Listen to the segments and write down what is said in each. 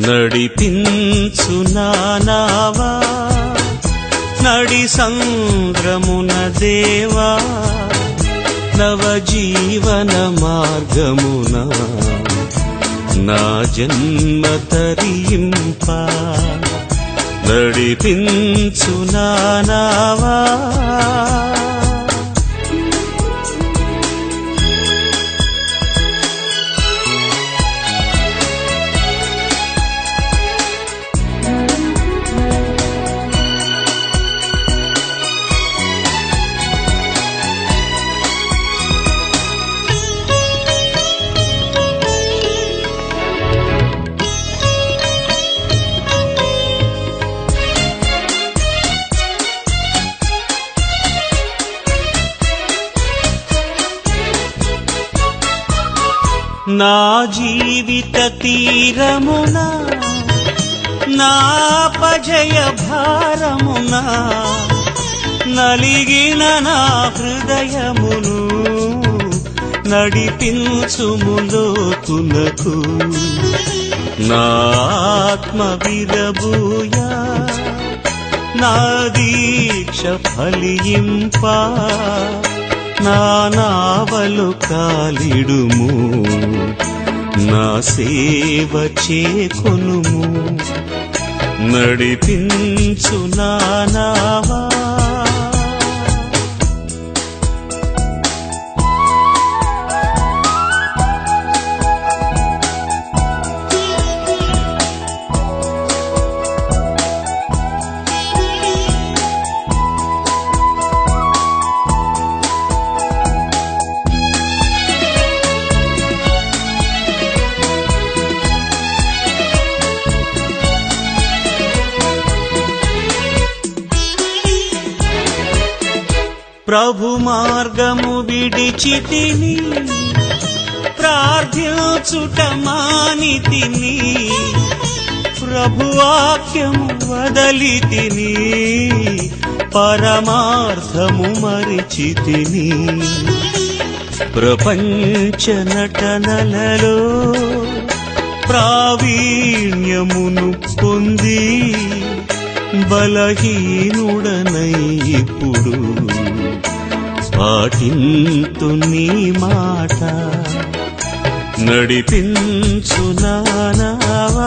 నడిపించు నానావా నడి సంద్రమున దేవా నవజీవన మార్గమున నా జన్మ తరింప నడిపించు నానావా నా జీవిత తీరమున నా పజయ భారమున నలిగిన నా హృదయమును నడిపించుములోతునకు నా ఆత్మ విరబూయా నా దీక్ష ఫలింపా నా నావలు కాలిడుము నా సేవ చేకొనుము నడిపించు నా నావా ప్రభు మార్గము విడిచితిని ప్రార్థించుట మానితిని ప్రభు వాక్యము వదలితిని పరమార్థము మరిచితిని ప్రపంచ నటనలలో ప్రావీణ్యమును పొంది బలహీనుడనై ఇప్పుడు పాటింతు నీ మాట నడిపించు నానావా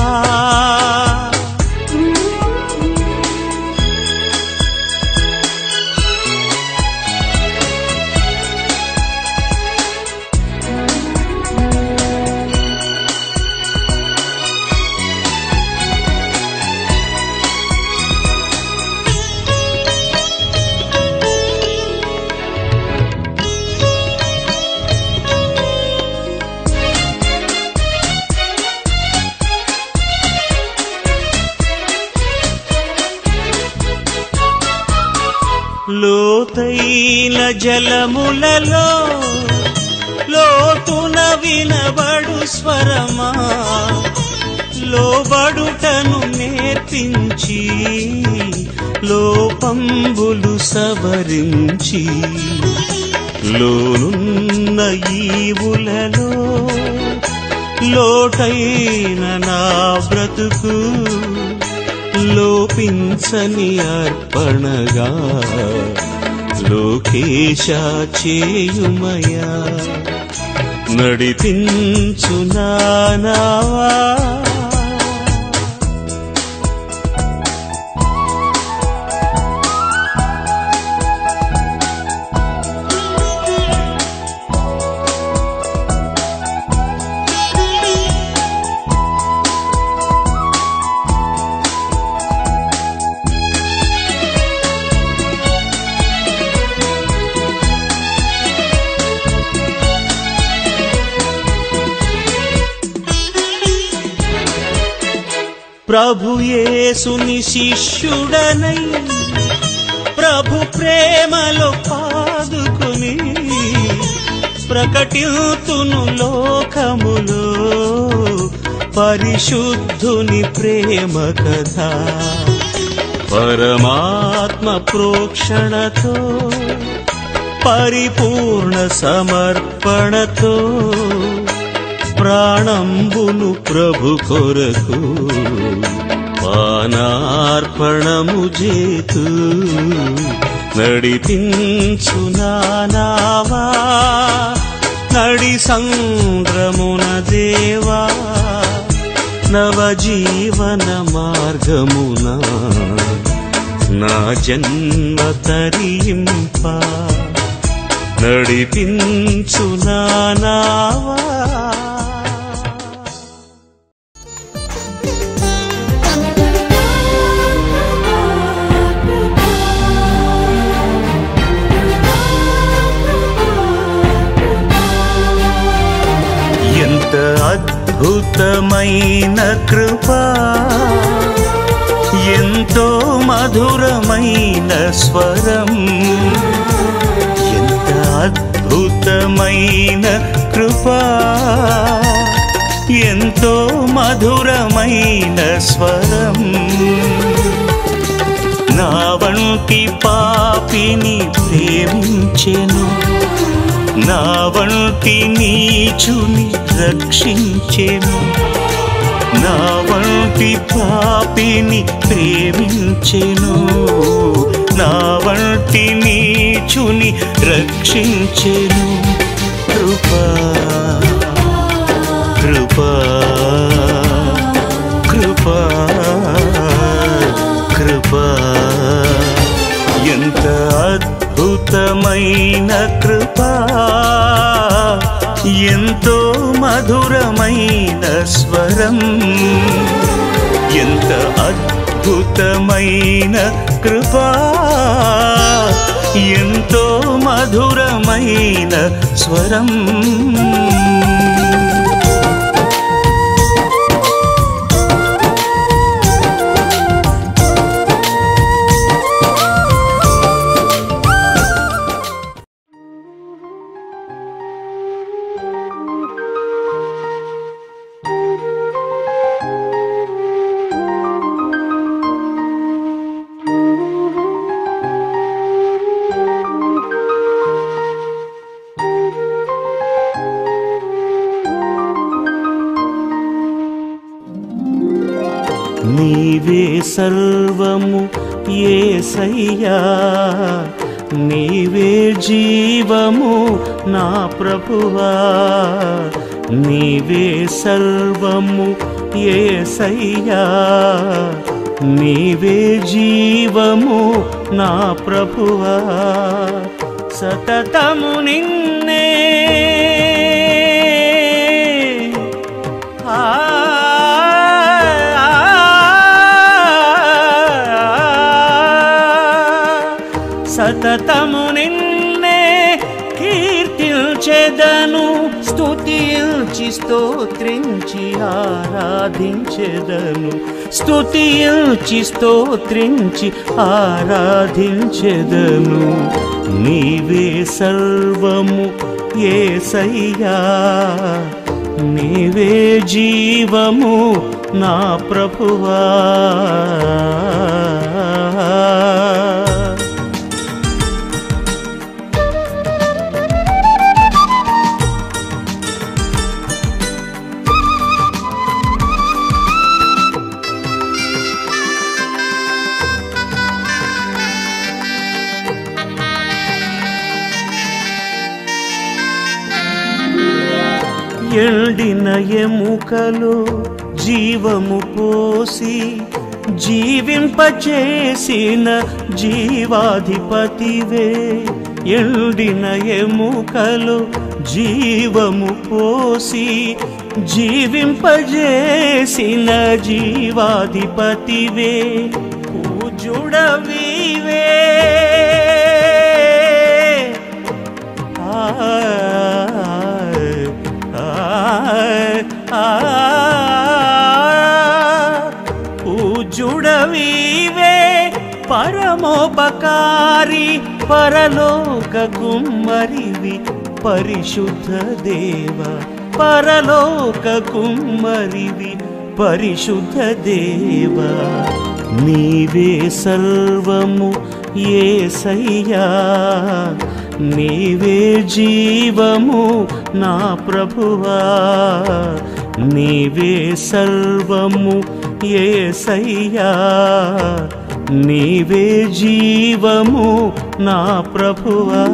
లోతైన జలములలో లోతున వినబడు స్వరమా లోబడుటను నేర్పించి లోపంబులు సవరించి లోనున్న ఈవులలో లోటైన నా బ్రతుకు లోపించని అర్పణగా లోకేశ చేయుమయా నడిపించు నానావా ప్రభు యేసుని శిష్యుడనై ప్రభు ప్రేమలో పాదుకుని ప్రకటితును లోకములో పరిశుద్ధుని ప్రేమ కథ పరమాత్మ ప్రోక్షణతో పరిపూర్ణ సమర్పణతో ప్రాణంబును ప్రభు కొరకు పానార్పణము చేతు నడిపించు నానావా నడి సంద్రమున దేవా నవజీవన మార్గమున నా జన్మ తరింప నడిపించు నానావా ఎంత అద్భుతమైన కృపా ఎంతో మధురమైన స్వరం ఎంత అద్భుతమైన కృపా ఎంతో మధురమైన స్వరం నా వంటి పాపిని ప్రేమించెను నా వంటి నీచుని రక్షించెను నా వంటి పాపిని ప్రేమించెను నా వంటి నీచుని రక్షించెను కృపా కృపా కృపా కృపా ఎంత అద్భుతమైన కృపా ఎంతో మధురమైన స్వరం ఎంత అద్భుతమైన కృపా ఎంతో మధురమైన స్వరం నీవే సర్వము ఏసయ్యా నీవే జీవము నా ప్రభువా నీవే సర్వము ఏసయ్యా నీవే జీవము నా ప్రభువా సతతము నిన్నే ఆ సతతము నిన్నే కీర్తించెదను స్తుతించి స్తోత్రించి ఆరాధించెదను స్తుతించి స్తోత్రించి ఆరాధించెదను నీవే సర్వము ఏసయ్యా నీవే జీవము నా ప్రభువా ఎండిన ఎముకలు జీవము పోసి జీవింపచేసిన జీవాధిపతివే ఎండిన ఎముకలు జీవము పోసి జీవింపజేసిన జీవాధిపతివే పూజుడవివే పూజుడవీవే పరమోపకారి పరలోక కుమ్మరివి పరిశుద్ధ దేవ పరలోక కుమ్మరివి పరిశుద్ధ దేవ నీవే సర్వము ఏసయ్యా నీవే జీవము నా ప్రభువా నీవే సర్వము ఏసయ్యా నీవే జీవము నా ప్రభువా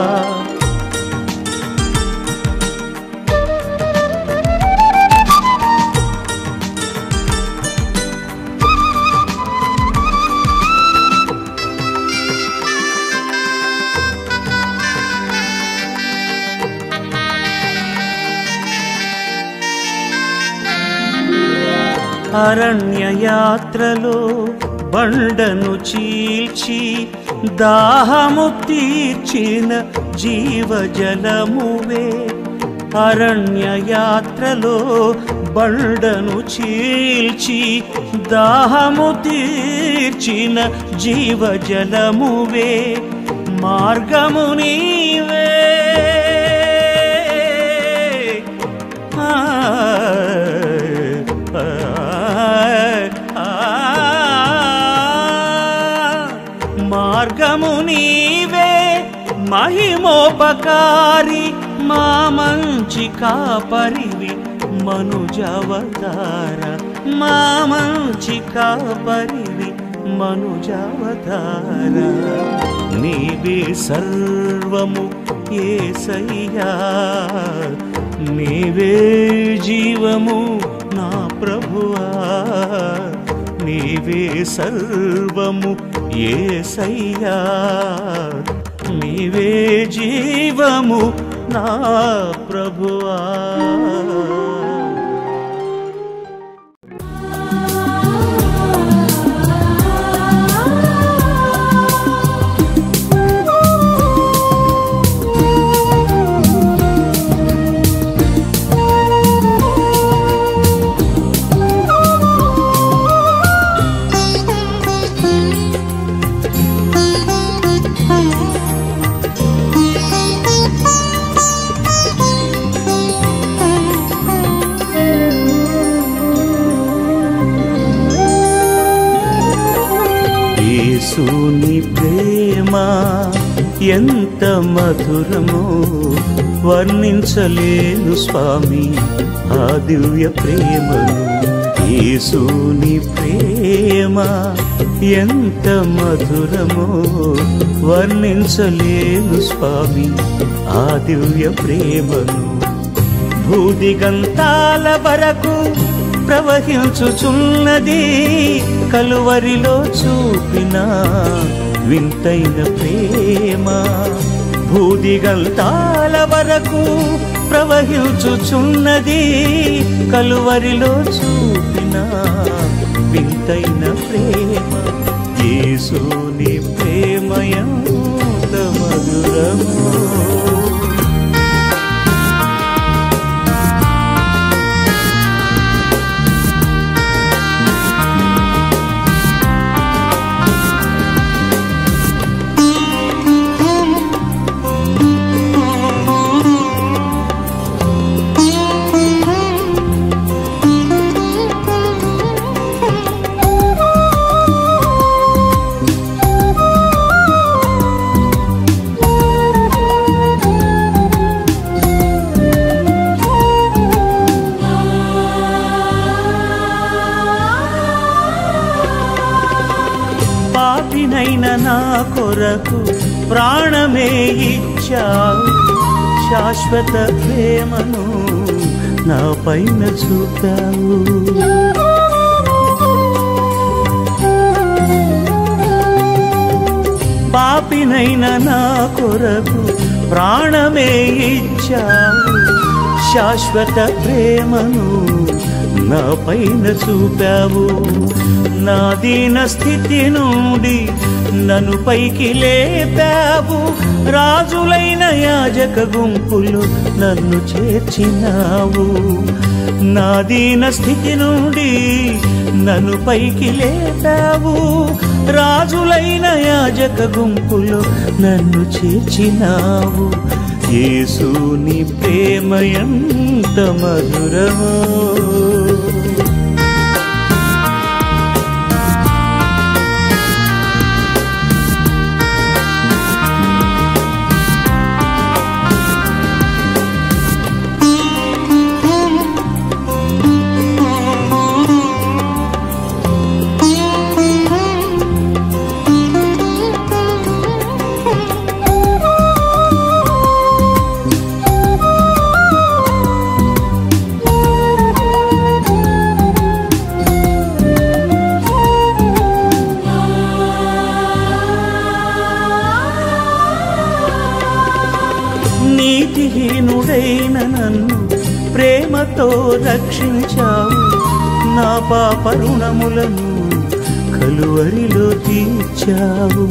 అరణ్య యాత్రలో బండను చీల్చి దాహము తీర్చిన జీవజలమువే అరణ్య యాత్రలో బండను చీల్చి దాహము తీర్చిన జీవజలమువే మార్గము నీవే ఆ, ఆ, ఆ, మార్గము నీవే మహిమోపకారి మా మంచి కాపరివి మనుజవతార మా మంచి కాపరివి మనుజవతార నీవే సర్వము ఏసయ్యా నీవే జీవము నా ప్రభువా నీవే సర్వము ఏసయ్యా నీవే జీవము నా ప్రభువా యేసుని ప్రేమ ఎంత మధురమో వర్ణించలేను స్వామి ఆ దివ్య ప్రేమను యేసుని ప్రేమ ఎంత మధురమో వర్ణించలేను స్వామి ఆ దివ్య ప్రేమను భూదిగంతాల వరకు ప్రవహించుచున్నది కలువరిలో చూపిన వింతైన ప్రేమ భూదిగంతాల వరకు ప్రవహించుచున్నది కలువరిలో చూపిన వింతైన ప్రేమ యేసుని ప్రేమ ఎంత మధురమో పాపినైన నా కొరకు ప్రాణమే ఇచ్చావు శాశ్వత ప్రేమను నా పైన చూపావు పాపినైన నా కొరకు ప్రాణమే ఇచ్చావు శాశ్వత ప్రేమను నా పైన చూపావు నా దీన స్థితి నుండి నన్ను పైకి లేపావు రాజులైన యాజక గుంపులు నన్ను చేర్చినావు నా దీన స్థితి నుండి నన్ను పైకి లేపావు రాజులైన యాజక గుంపులు నన్ను చేర్చినావు యేసుని ప్రేమ ఎంత మధురమో ప్రేమతో రక్షించావు నా పాప రుణములను కలువరిలో తీర్చావు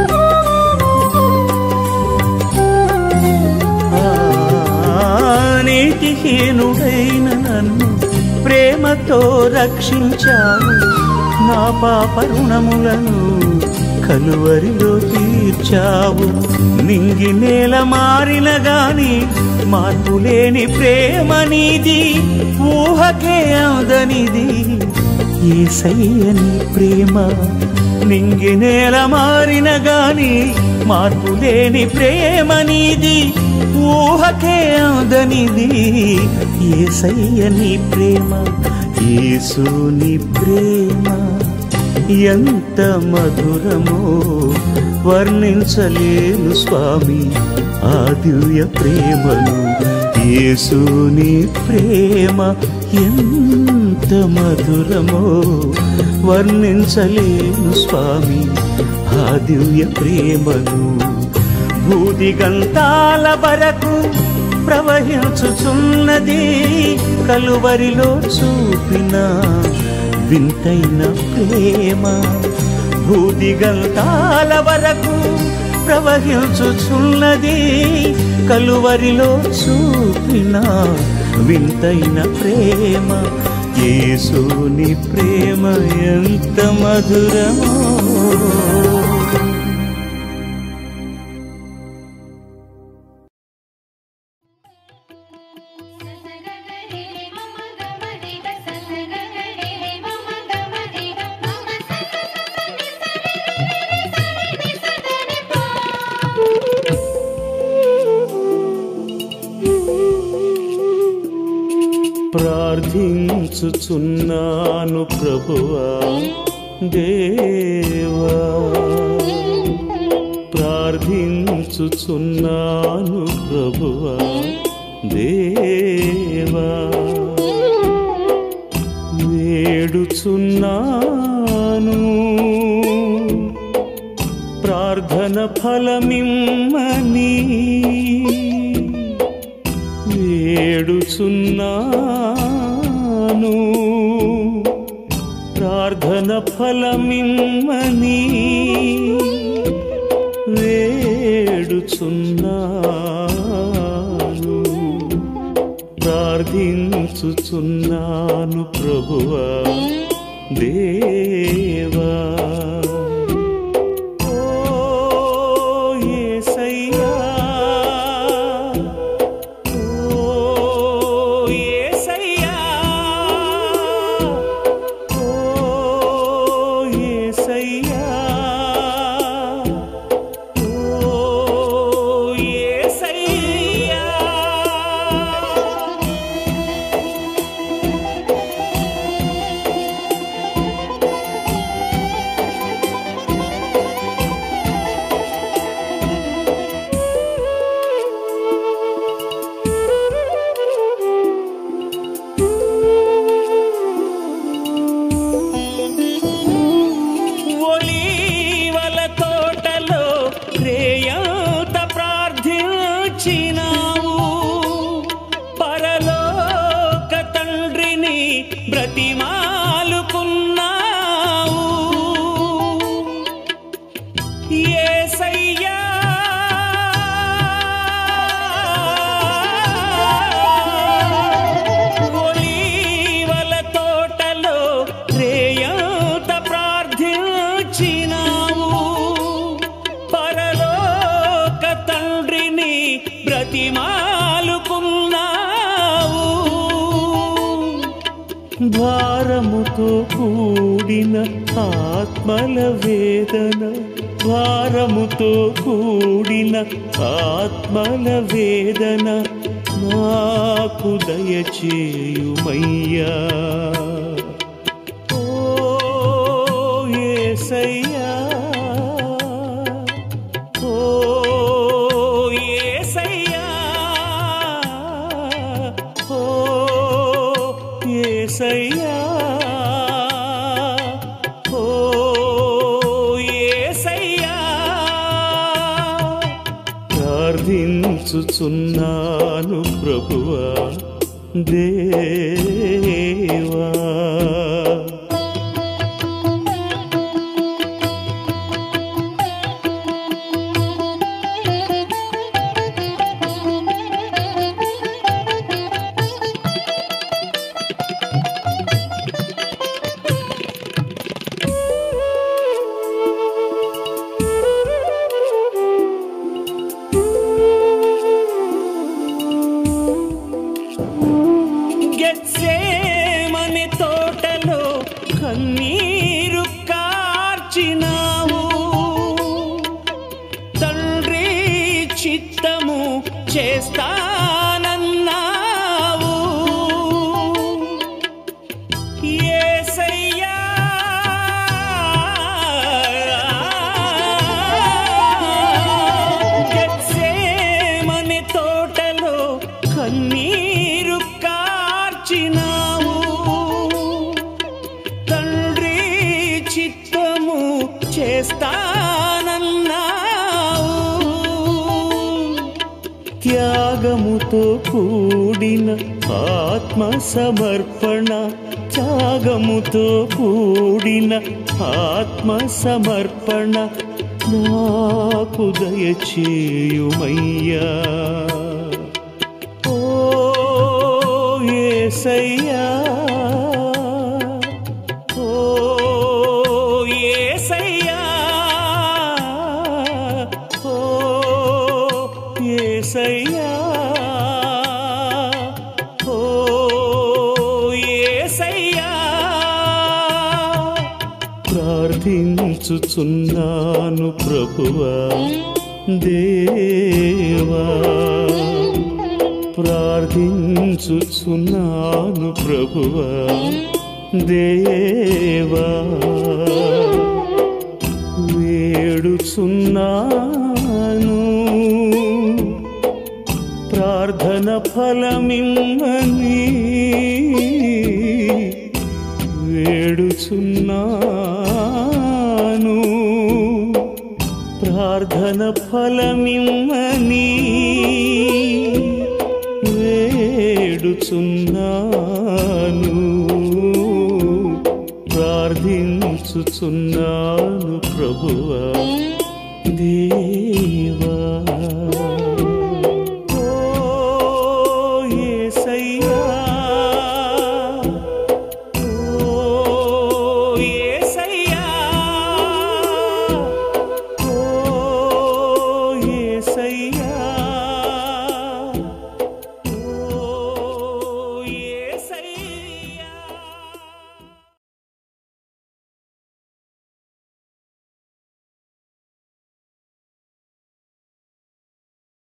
ఆ, నీతిహీనుడైన నన్ను ప్రేమతో రక్షించావు నా పాప రుణములను కలువరిలో తీర్చావు నింగి నేల మారిన గాని మార్పులేని ప్రేమ నీది ఊహకే అందనిది ఏసయ్యని ప్రేమ నింగి నేల మారిన గాని మార్పులేని ప్రేమ నీది ఊహకే అందనిది ఏసయ్యని ప్రేమ యేసుని ప్రేమ ఎంత మధురమో వర్ణించలేను స్వామి ఆ దివ్య ప్రేమను యేసుని ప్రేమ ఎంత మధురమో వర్ణించలేను స్వామి ఆ దివ్య ప్రేమను భూదిగంతాల వరకు ప్రవహించుచున్నది కలువరిలో చూపిన వింతైన ప్రేమ భూదిగంతాల వరకు ప్రవహించుచున్నది కలువరిలో చూపిన వింతైన ప్రేమ యేసుని ప్రేమ ఎంత మధురమో ససగగరే మమ గమరి ససగగరే మమ గమరి మమ ససగగరే సరి సరి పా ప్రార్థించుచున్నాను ప్రభువా దేవా ప్రార్థించుచున్నాను ప్రభువా దేవా వేడుచున్నాను ప్రార్థన ఫలమిమ్మని వేడుచున్నాను ప్రార్థన ఫలమిమ్మని వేడుచున్నాను ప్రార్థించుచున్నాను ప్రభువా దేవా ఓ యేసయ్యా ఓ యేసయ్యా ఓ యేసయ్యా ఓ యేసయ్యా ఒలీవల తోటలో రేయంత ప్రార్థించినావు పరలోక తండ్రిని బ్రతిమాలుకున్నావు యేసయ్యా ఒలీవల తోటలో రేయంత ప్రార్థించినావు పరలోక తండ్రిని బ్రతిమాలుకున్నావు భారముతో కూడిన ఆత్మల వేదన భారముతో కూడిన ఆత్మల వేదన నాకు దయచేయుమయ్యా ఓ యేసయ్యా ఓ యేసయ్యా ఓ యేసయ్యా ఓ యేసయ్యా ప్రార్థించుచున్నాను ప్రభువా దేవా గెత్సేమని తోటలో కన్నీరు కార్చినావు తండ్రి చిత్తము చేస్తానన్నావు యేసయ్యా గెత్సేమని తోటలో కన్నీరు కార్చినావు తండ్రి చిత్తము చేస్తానన్నావు త్యాగముతో కూడిన ఆత్మ సమర్పణ త్యాగముతో కూడిన ఆత్మ సమర్పణ నాకు దయచేయుమయ్యా ఓ యేసయ్యా ఓ యేసయ్యా ఓ యేసయ్యా ఓ యేసయ్యా ప్రార్థించుచున్నాను ప్రభువా దేవా ప్రార్థించుచున్నాను ప్రభువా దేవా వేడుచున్నాను ప్రార్థన ఫలమిమ్మని వేడుచున్నాను ప్రార్థన ఫలమిమ్మని వేడుచున్నాను ప్రార్థించుచున్నాను ప్రభువా దేవా